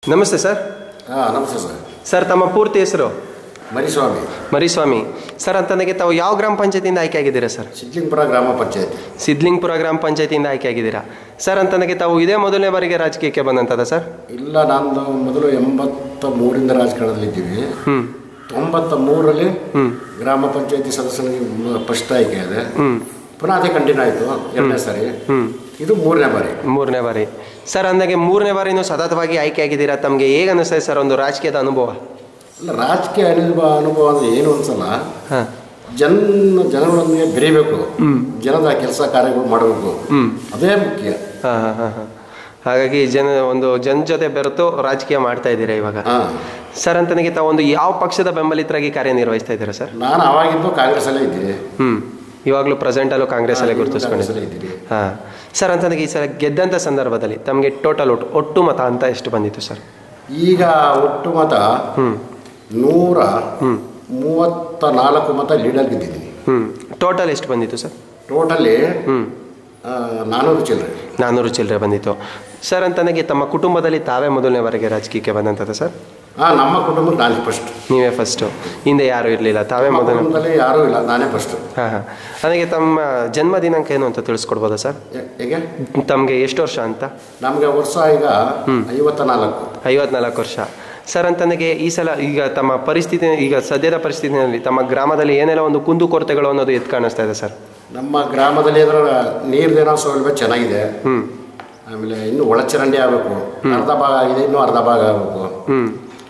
ನಮಸ್ತೆ ಸರ್ ಹಾಂ ನಮಸ್ತೆ ಸರ್ ಸರ್ ತಮ್ಮ ಪೂರ್ತಿ ಹೆಸರು ಮರಿಸ್ವಾಮಿ ಮರಿಸ್ವಾಮಿ ಸರ್ ಅಂತ ನನಗೆ ತಾವು ಯಾವ ಗ್ರಾಮ ಪಂಚಾಯತಿಯಿಂದ ಆಯ್ಕೆ ಆಗಿದ್ದೀರಾ ಸರ್ ಸಿದ್ಲಿಂಗಪುರ ಗ್ರಾಮ ಪಂಚಾಯತಿ ಸಿದ್ಲಿಂಗ್ಪುರ ಗ್ರಾಮ ಪಂಚಾಯತಿಯಿಂದ ಆಯ್ಕೆ ಆಗಿದ್ದೀರಾ ಸರ್ ಅಂತ ನನಗೆ ತಾವು ಇದೇ ಮೊದಲನೇ ಬಾರಿಗೆ ರಾಜಕೀಯಕ್ಕೆ ಬಂದಂತದ ಸರ್ ಇಲ್ಲ ನಾನು ಮೊದಲು ಎಂಬತ್ತ ಮೂರಿಂದ ರಾಜಕಾರಣದಲ್ಲಿದ್ದೀವಿ ಹ್ಞೂ ತೊಂಬತ್ತ ಮೂರರಲ್ಲಿ ಹ್ಞೂ ಗ್ರಾಮ ಪಂಚಾಯತಿ ಸದಸ್ಯನಿಗೆ ಫಸ್ಟ್ ಆಯ್ಕೆ ಇದೆ ಹ್ಞೂ ಪುನಃ ಅದೇ ಕಂಟಿನ್ಯೂ ಆಯಿತು ಎರಡನೇ ಸಾರಿ ಹ್ಞೂ ಇದು ಮೂರನೇ ಬಾರಿ ಮೂರನೇ ಬಾರಿ ಸರ್ ಅಂದಾಗೆ ಮೂರನೇ ಬಾರಿನೂ ಸತತವಾಗಿ ಆಯ್ಕೆ ಆಗಿದ್ದೀರಾ ತಮಗೆ ಹೇಗೆ ಅನ್ನಿಸ್ತದೆ ಸರ್ ಒಂದು ರಾಜಕೀಯದ ಅನುಭವ ಇಲ್ಲ ರಾಜಕೀಯ ಅನುಭವ ಅನುಭವ ಅಂದರೆ ಏನು ಅನ್ಸಲ್ಲ ಹಾಂ ಜನ ಜನಗಳೊಂದಿಗೆ ಬೆರೀಬೇಕು ಜನದ ಕೆಲಸ ಕಾರ್ಯಗಳು ಮಾಡಬೇಕು ಹ್ಞೂ ಅದೇ ಮುಖ್ಯ ಹಾಂ ಹಾಂ ಹಾಂ ಹಾಂ ಹಾಗಾಗಿ ಜನ ಒಂದು ಜನ ಜೊತೆ ಬೆರೆತು ರಾಜಕೀಯ ಮಾಡ್ತಾ ಇದ್ದೀರಾ ಇವಾಗ ಹಾಂ ಸರ್ ಅಂತ ನನಗೆ ತಾವು ಒಂದು ಯಾವ ಪಕ್ಷದ ಬೆಂಬಲಿತರಾಗಿ ಕಾರ್ಯನಿರ್ವಹಿಸ್ತಾ ಇದ್ದೀರಾ ಸರ್ ನಾನು ಅವಾಗಿದ್ದು ಕಾಂಗ್ರೆಸ್ಸಲ್ಲೇ ಇದ್ದೀನಿ ಹ್ಞೂ ಇವಾಗಲೂ ಪ್ರೆಸೆಂಟಲ್ಲೂ ಕಾಂಗ್ರೆಸ್ಸಲ್ಲೇ ಹಾ, ಗುರುತಿಸ್ಕೊಂಡಿದ್ದೀರಿ ಕಾಂಗ್ರೆಸ್ಸಲ್ಲೇ ಇದ್ದೀನಿ ಹಾಂ ಸರ್ ಅಂತ ನನಗೆ ಈ ಸಲ ಗೆದ್ದಂಥ ಸಂದರ್ಭದಲ್ಲಿ ತಮಗೆ ಟೋಟಲ್ ಒಟ್ಟು ಒಟ್ಟು ಮತ ಅಂತ ಎಷ್ಟು ಬಂದಿತ್ತು ಸರ್ ಈಗ ಒಟ್ಟು ಮತ ಹ್ಞೂ ನೂರ ಹ್ಞೂ ಮೂವತ್ತ ನಾಲ್ಕು ಮತ ಲೀಡರ್ ಗೆದ್ದಿದ್ದೀನಿ ಹ್ಞೂ ಟೋಟಲ್ ಎಷ್ಟು ಬಂದಿತ್ತು ಸರ್ ಟೋಟಲಿ ಹ್ಞೂ ನಾನ್ನೂರು ಚಿಲ್ಲರೆ ನಾನ್ನೂರು ಚಿಲ್ಲರೆ ಬಂದಿತ್ತು ಸರ್ ಅಂತ ನನಗೆ ತಮ್ಮ ಕುಟುಂಬದಲ್ಲಿ ತಾವೇ ಮೊದಲನೇವರೆಗೆ ರಾಜಕೀಯಕ್ಕೆ ಬಂದಂಥದ್ದು ಸರ್ ಹಾಂ ನಮ್ಮ ಕುಟುಂಬಕ್ಕೆ ನಾನೇ ಫಸ್ಟ್ ನೀವೇ ಫಸ್ಟು ಹಿಂದೆ ಯಾರೂ ಇರಲಿಲ್ಲ ತಾವೇ ನಮ್ಮ ಮೊದಲು ಕುಟುಂಬದಲ್ಲಿ ಯಾರೂ ಇಲ್ಲ ನಾನೇ ಫಸ್ಟ್ ಹಾಂ ಹಾಂ ನನಗೆ ತಮ್ಮ ಜನ್ಮ ದಿನಾಂಕ ಏನು ಅಂತ ತಿಳಿಸ್ಕೊಡ್ಬೋದಾ ಸರ್ ಹೇಗೆ ತಮಗೆ ಎಷ್ಟು ವರ್ಷ ಅಂತ ನಮಗೆ ವರ್ಷ ಈಗ ಐವತ್ತ ನಾಲ್ಕು ಐವತ್ನಾಲ್ಕು ವರ್ಷ ಸರ್ ಅಂತ ನನಗೆ ಈ ಸಲ ಈಗ ತಮ್ಮ ಪರಿಸ್ಥಿತಿ ಈಗ ಸದ್ಯದ ಪರಿಸ್ಥಿತಿಯಲ್ಲಿ ತಮ್ಮ ಗ್ರಾಮದಲ್ಲಿ ಏನೆಲ್ಲ ಒಂದು ಕುಂದು ಕೊರತೆಗಳು ಅನ್ನೋದು ಎದ್ದು ಕಾಣಿಸ್ತಾ ಇದೆ ಸರ್ ನಮ್ಮ ಗ್ರಾಮದಲ್ಲಿ ಅದರ ನೀರ್ದೇನೋ ಸೌಲಭ್ಯ ಚೆನ್ನಾಗಿದೆ ಹ್ಞೂ ಆಮೇಲೆ ಇನ್ನು ಒಳಚರಂಡಿ ಆಗಬೇಕು ಅರ್ಧ ಭಾಗ ಆಗಿದೆ ಇನ್ನೂ ಅರ್ಧ ಭಾಗ ಆಗಬೇಕು ಹ್ಞೂ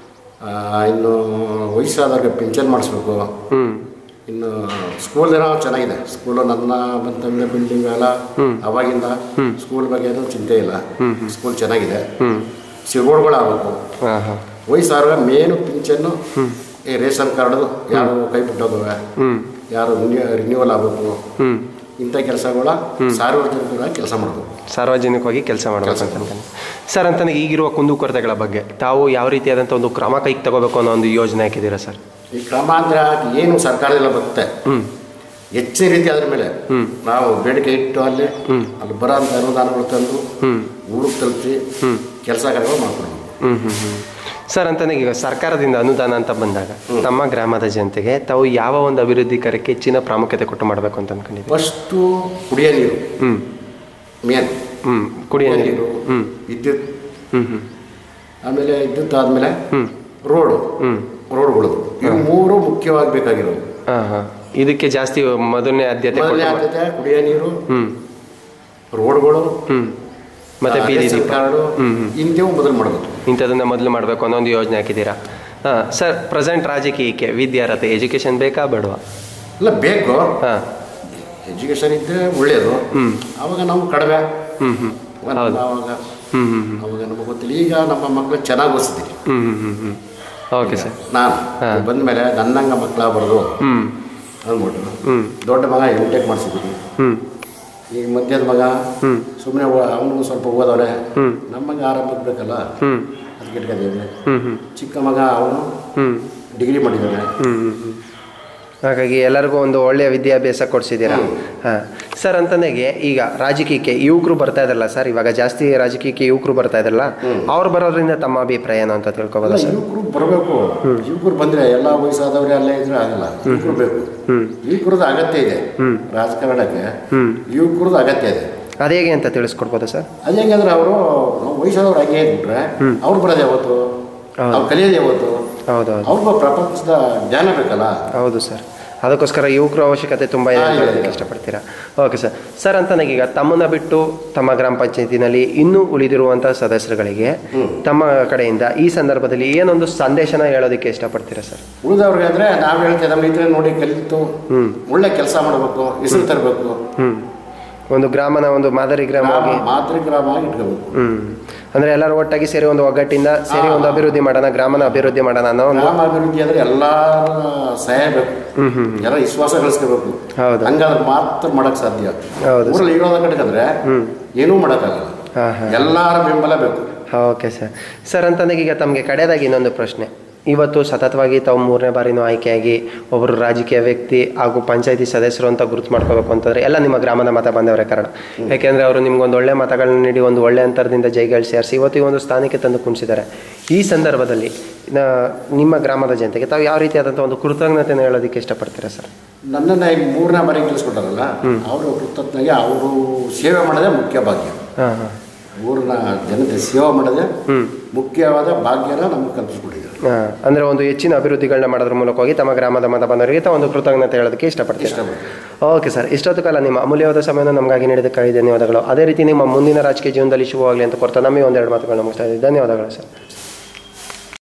ಇನ್ನು ವಯಸ್ಸಾದವ್ರಿಗೆ ಪಿಂಚನ್ ಮಾಡಿಸ್ಬೇಕು ಹ್ಞೂ ಇನ್ನು ಸ್ಕೂಲ್ ಏನೋ ಚೆನ್ನಾಗಿದೆ ಸ್ಕೂಲು ನನ್ನ ಬಂತಂದ್ರೆ ಬಿಲ್ಡಿಂಗ್ ಎಲ್ಲ ಅವಾಗಿಂದ ಸ್ಕೂಲ್ ಬಗ್ಗೆ ಏನೂ ಚಿಂತೆ ಇಲ್ಲ ಸ್ಕೂಲ್ ಚೆನ್ನಾಗಿದೆ ಹ್ಞೂ ಸಿ ರೋಡ್ಗಳಾಗಬೇಕು ಹಾಂ ಹಾಂ ವಯಸ್ಸಾದ್ರೆ ಮೇನು ಪಿಂಚನ್ನು ಈ ರೇಷನ್ ಕಾರ್ಡು ಯಾರು ಕೈ ಬಿಟ್ಟೋಗವೆ ಹ್ಞೂ ಯಾರು ರಿನ್ಯೂವಲ್ ಆಗಬೇಕು ಹ್ಞೂ ಇಂಥ ಕೆಲಸಗಳ ಸಾರ್ವಜನಿಕರಾಗಿ ಕೆಲಸ ಮಾಡಬೇಕು ಸಾರ್ವಜನಿಕವಾಗಿ ಕೆಲಸ ಮಾಡಬೇಕು ಅಂತ ಅನ್ಕೊಂಡು ಸರ್ ಅಂತ ನನಗೆ ಈಗಿರುವ ಕುಂದುಕೊರತೆಗಳ ಬಗ್ಗೆ ತಾವು ಯಾವ ರೀತಿಯಾದಂಥ ಒಂದು ಕ್ರಮ ಕೈಗೆ ತಗೋಬೇಕು ಅನ್ನೋ ಒಂದು ಯೋಜನೆ ಹಾಕಿದ್ದೀರಾ ಸರ್ ಈ ಕ್ರಮ ಅಂದರೆ ಏನು ಸರ್ಕಾರದೆಲ್ಲ ಬರುತ್ತೆ ಹ್ಞೂ ಹೆಚ್ಚಿನ ರೀತಿ ಅದ್ರ ಮೇಲೆ ಹ್ಞೂ ನಾವು ಬೇಡಿಕೆ ಇಟ್ಟು ಅಲ್ಲಿ ಅಲ್ಲಿ ಬರೋ ಅಂಥ ಅನುದಾನಗಳು ತಂದು ಹ್ಞೂ ಊರಿಗೆ ತಲುಪಿಸಿ ಹ್ಞೂ ಕೆಲಸ ಕಾರ್ಯಗಳು ಮಾಡ್ಕೊಡ್ಬೇಕು ಹ್ಞೂ ಹ್ಞೂ ಹ್ಞೂ ಸರ್ ಅಂತ ನನಗೆ ಈಗ ಸರ್ಕಾರದಿಂದ ಅನುದಾನ ಅಂತ ಬಂದಾಗ ತಮ್ಮ ಗ್ರಾಮದ ಜನತೆಗೆ ತಾವು ಯಾವ ಒಂದು ಅಭಿವೃದ್ಧಿ ಕಾರ್ಯಕ್ಕೆ ಹೆಚ್ಚಿನ ಪ್ರಾಮುಖ್ಯತೆ ಕೊಟ್ಟು ಮಾಡಬೇಕು ಅಂತ ಅನ್ಕೊಂಡಿದ್ದೀವಿ ಫಸ್ಟು ಕುಡಿಯೋ ನೀರು ಹ್ಞೂ ಮೇನ್ ಹ್ಞೂ ಕುಡಿಯೋ ಕುಡಿಯೋ ನೀರು ನೀರು ಹ್ಞೂ ವಿದ್ಯುತ್ ಹ್ಞೂ ಹ್ಞೂ ಆಮೇಲೆ ವಿದ್ಯುತ್ ಆದಮೇಲೆ ಹ್ಞೂ ರೋಡು ಹ್ಞೂ ರೋಡ್ಗಳು ಇವು ಮೂರು ಮುಖ್ಯವಾಗಿ ಬೇಕಾಗಿರೋದು ಹಾಂ ಹಾಂ ಇದಕ್ಕೆ ಜಾಸ್ತಿ ಮೊದಲನೇ ಆದ್ಯತೆ ಮೊದಲನೇ ಕೊಟ್ಟು ಆದ್ಯತೆ ಕುಡಿಯೋ ನೀರು ಹ್ಞೂ ರೋಡ್ಗಳು ಹ್ಞೂ ಮತ್ತೆ ಬೀದಿ ರೇಷನ್ ದೀಪ ಕಾರ್ಡು ಹ್ಞೂ ಹ್ಞೂ ಇಂಥವು ಮೊದಲು ಮಾಡಬೇಕು ಇಂಥದನ್ನ ಮೊದಲು ಮಾಡಬೇಕು ಅನ್ನೋ ಒಂದು ಯೋಜನೆ ಹಾಕಿದ್ದೀರಾ ಹಾಂ ಸರ್ ಪ್ರೆಸೆಂಟ್ ರಾಜಕೀಯಕ್ಕೆ ವಿದ್ಯಾರ್ಹತೆ ಎಜುಕೇಷನ್ ಬೇಕಾ ಬೇಡವಾ ಇಲ್ಲ ಬೇಕು ಹಾಂ ಎಜುಕೇಷನ್ ಇದ್ದರೆ ಒಳ್ಳೆಯದು ಹ್ಞೂ ಆವಾಗ ನಾವು ಕಡಿಮೆ ಹ್ಞೂ ಹ್ಞೂ ಹೌದು ಆವಾಗ ಹ್ಞೂ ಹ್ಞೂ ಹ್ಞೂ ಅವಾಗ ನಮಗೆ ಗೊತ್ತಿಲ್ಲ ಈಗ ನಮ್ಮ ಮಕ್ಕಳು ಚೆನ್ನಾಗಿ ಓದಿಸ್ತೀವಿ ಹ್ಞೂ ಹ್ಞೂ ಹ್ಞೂ ಹ್ಞೂ ಓಕೆ ಸರ್ ನಾನು ಹಾ. ಬಂದ ಮೇಲೆ ನನ್ನಂಗ ಮಕ್ಕಳ ಬರೋದು ಹ್ಞೂ ಅಂದ್ಬಿಟ್ಟು ಹ್ಞೂ ದೊಡ್ಡ ಮಗ ಎಮ್ ಟೆಕ್ ಮಾಡಿಸಿದ್ದೀನಿ ಹ್ಞೂ ಈಗ ಮಧ್ಯದ ಮಗ ಹ್ಞೂ ಸುಮ್ಮನೆ ಅವನು ಸ್ವಲ್ಪ ಓದವನೆ ಹ್ಞೂ ನಮ್ಮ ಮಗ ಆರಂಭಕ್ಕೆ ಬೇಕಲ್ಲ ಹ್ಞೂ ಅದಕ್ಕೆ ಇಟ್ಕೊಂಡಿದ್ದೀನಿ ಹ್ಞೂ ಹ್ಞೂ ಚಿಕ್ಕ ಮಗ ಅವನು ಹ್ಞೂ ಡಿಗ್ರಿ ಮಾಡಿದ್ದಾನೆ ಹ್ಞೂ ಹ್ಞೂ ಹ್ಞೂ ಹಾಗಾಗಿ ಎಲ್ಲರಿಗೂ ಒಂದು ಒಳ್ಳೆಯ ವಿದ್ಯಾಭ್ಯಾಸ ಕೊಡಿಸಿದ್ದೀರಾ ಹಾಂ ಸರ್ ಅಂತಂದಾಗೆ ಈಗ ರಾಜಕೀಯಕ್ಕೆ ಯುವಕರು ಬರ್ತಾ ಇದಾರಲ್ಲ ಸರ್ ಇವಾಗ ಜಾಸ್ತಿ ರಾಜಕೀಯಕ್ಕೆ ಯುವಕರು ಬರ್ತಾ ಇದಾರಲ್ಲ ಅವ್ರು ಬರೋದ್ರಿಂದ ತಮ್ಮ ಅಭಿಪ್ರಾಯ ಏನು ಅಂತ ತಿಳ್ಕೊಬೋದಾ ಸರ್ ಯುವಕರು ಬರಬೇಕು ಯುವಕರು ಬಂದರೆ ಎಲ್ಲ ವಯಸ್ಸಾದವ್ರೆ ಅಲ್ಲೇ ಇದ್ರೆ ಆಗಲ್ಲ ಯುವಕರು ಬೇಕು ಹ್ಞೂ ಯುವಕರದ ಅಗತ್ಯ ಇದೆ ರಾಜಕಾರಣಕ್ಕೆ ಹ್ಞೂ ಯುವಕರದ ಅಗತ್ಯ ಇದೆ ಅದು ಹೇಗೆ ಅಂತ ತಿಳಿಸ್ಕೊಡ್ಬೋದಾ ಸರ್ ಅದು ಹೆಂಗಂದ್ರೆ ಅವರು ವಯಸ್ಸಾದವ್ರು ಹಂಗೆ ಇದ್ಬಿಟ್ರೆ ಅವ್ರು ಬರೋದು ಯಾವತ್ತು ಹೌದು. ಅವ್ರು ಕಲಿಯೋದು ಯಾವತ್ತು ಹೌದು ಹೌದು ಅವ್ರಿಗೂ ಪ್ರಪಂಚದ ಜ್ಞಾನ ಬೇಕಲ್ಲ ಹೌದು ಸರ್ ಅದಕ್ಕೋಸ್ಕರ ಯುವಕರ ಅವಶ್ಯಕತೆ ತುಂಬ ಇದೆ ಅಂತ ಹಾ, ಇದೆ, ಹೇಳೋದಕ್ಕೆ ಇದೆ. ಇಷ್ಟಪಡ್ತೀರಾ ಓಕೆ ಸರ್ ಸರ್ ಅಂತ ನನಗೀಗ ತಮ್ಮನ್ನ ಬಿಟ್ಟು ತಮ್ಮ ಗ್ರಾಮ ಪಂಚಾಯತಿನಲ್ಲಿ ಇನ್ನೂ ಉಳಿದಿರುವಂಥ ಸದಸ್ಯರುಗಳಿಗೆ ತಮ್ಮ ಕಡೆಯಿಂದ ಈ ಸಂದರ್ಭದಲ್ಲಿ ಏನೊಂದು ಸಂದೇಶನ ಹೇಳೋದಕ್ಕೆ ಇಷ್ಟಪಡ್ತೀರಾ ಸರ್ ಉಳಿದವ್ರಿಗೆ ಅಂದರೆ ನಾವು ಹೇಳ್ತೇವೆ ನಮ್ಮ ಇದ್ರೆ ನೋಡಿ ಕಲಿತು ಹ್ಞೂ ಒಳ್ಳೆ ಕೆಲಸ ಮಾಡಬೇಕು ಹೆಸರು ತರಬೇಕು ಹ್ಞೂ ಒಂದು ಗ್ರಾಮನ ಒಂದು ಮಾದರಿ ಗ್ರಾಮವಾಗಿ ಮಾತೃ ಗ್ರಾಮ ಆಗಿ ಇಟ್ಕೋಬೇಕು ಹ್ಞೂ ಅಂದರೆ ಎಲ್ಲರೂ ಒಟ್ಟಾಗಿ ಸೇರಿ ಒಂದು ಒಗ್ಗಟ್ಟಿಂದ ಸೇರಿ ಒಂದು ಅಭಿವೃದ್ಧಿ ಮಾಡೋಣ ಗ್ರಾಮನ ಅಭಿವೃದ್ಧಿ ಮಾಡೋಣ ಅನ್ನೋ ಒಂದು ಗ್ರಾಮ ಅಭಿವೃದ್ಧಿ ಅಂದರೆ ಎಲ್ಲರ ಸಹಾಯ ಬೇಕು ಹ್ಞೂ ಹ್ಞೂ ಎಲ್ಲ ವಿಶ್ವಾಸ ಗಳಿಸ್ಕೋಬೇಕು ಹೌದು ಹಂಗಾದ್ರೆ ಮಾತ್ರ ಮಾಡಕ್ ಸಾಧ್ಯ ಹೌದು ಊರಲ್ಲಿ ಇರೋದ ಕಡೆಗಂದ್ರೆ ಏನೂ ಮಾಡೋಕ್ಕಾಗಲ್ಲ ಹಾಂ ಹಾಂ ಎಲ್ಲರ ಬೆಂಬಲ ಬೇಕು ಓಕೆ ಸರ್ ಸರ್ ಅಂತಂದಾಗ ಈಗ ತಮಗೆ ಕಡೆಯದಾಗಿ ಇನ್ನೊಂದು ಪ್ರಶ್ನೆ ಇವತ್ತು ಸತತವಾಗಿ ತಾವು ಮೂರನೇ ಬಾರಿನೂ ಆಯ್ಕೆಯಾಗಿ ಒಬ್ಬರು ರಾಜಕೀಯ ವ್ಯಕ್ತಿ ಹಾಗೂ ಪಂಚಾಯತಿ ಸದಸ್ಯರು ಅಂತ ಗುರುತು ಮಾಡ್ಕೋಬೇಕು ಅಂತಂದರೆ ಎಲ್ಲ ನಿಮ್ಮ ಗ್ರಾಮದ ಮತ ಬಂದವರೇ ಕಾರಣ ಯಾಕೆಂದರೆ ಅವರು ನಿಮ್ಗೊಂದು ಒಳ್ಳೆ ಮತಗಳನ್ನ ನೀಡಿ ಒಂದು ಒಳ್ಳೆ ಅಂತರದಿಂದ ಜೈಗಳು ಸೇರಿಸಿ ಇವತ್ತು ಈ ಒಂದು ಸ್ಥಾನಕ್ಕೆ ತಂದು ಕುಣಿಸಿದ್ದಾರೆ ಈ ಸಂದರ್ಭದಲ್ಲಿ ನ- ನಿಮ್ಮ ಗ್ರಾಮದ ಜನತೆಗೆ ತಾವು ಯಾವ ರೀತಿಯಾದಂಥ ಒಂದು ಕೃತಜ್ಞತೆಯನ್ನು ಹೇಳೋದಕ್ಕೆ ಇಷ್ಟಪಡ್ತೀರಾ ಸರ್ ನನ್ನನ್ನು ಈಗ ಮೂರನೇ ಬಾರಿ ಗೆಲ್ಲಿಸ್ಕೊಟ್ಟಾರಲ್ಲ ಅವರು ಕೃತಜ್ಞಗೆ ಅವರು ಸೇವೆ ಮಾಡೋದೇ ಮುಖ್ಯ ಭಾಗ್ಯ ಹಾಂ ಹಾಂ ಊರಿನ ಜನತೆ ಸೇವೆ ಮಾಡೋದೇ ಮುಖ್ಯವಾದ ಭಾಗ್ಯನ ನಮ್ಗೆ ಕಲ್ಪಿಸ್ಕೊಟ್ಟಿದ್ದಾರೆ ಹಾಂ ಅಂದರೆ ಒಂದು ಹೆಚ್ಚಿನ ಅಭಿವೃದ್ಧಿಗಳನ್ನ ಮಾಡೋದ್ರ ಮೂಲಕವಾಗಿ ತಮ್ಮ ಗ್ರಾಮದ ಮತ ಬಂದವರಿಗೆ ತಾವು ಒಂದು ಕೃತಜ್ಞತೆ ಹೇಳೋದಕ್ಕೆ ಇಷ್ಟಪಡ್ತೀರಾ ಇಷ್ಟಪಡ್ತೀನಿ ಓಕೆ ಸರ್ ಇಷ್ಟೊತ್ತು ಕಾಲ ನಿಮ್ಮ ಅಮೂಲ್ಯವಾದ ಸಮಯವನ್ನು ನಮಗಾಗಿ ನೀಡಿದ್ದಕ್ಕಾಗಿ ಧನ್ಯವಾದಗಳು ಅದೇ ರೀತಿ ನಿಮ್ಮ ಮುಂದಿನ ರಾಜಕೀಯ ಜೀವನದಲ್ಲಿ ಶುಭವಾಗಲಿ ಅಂತ ಕೊಡ್ತಾ ನಮಗೆ ಒಂದೆರಡು ಮಾತುಗಳನ್ನ ಮುಗಿಸ್ತಾ ಇದ್ದೀವಿ ಧನ್ಯವಾದಗಳು ಸರ್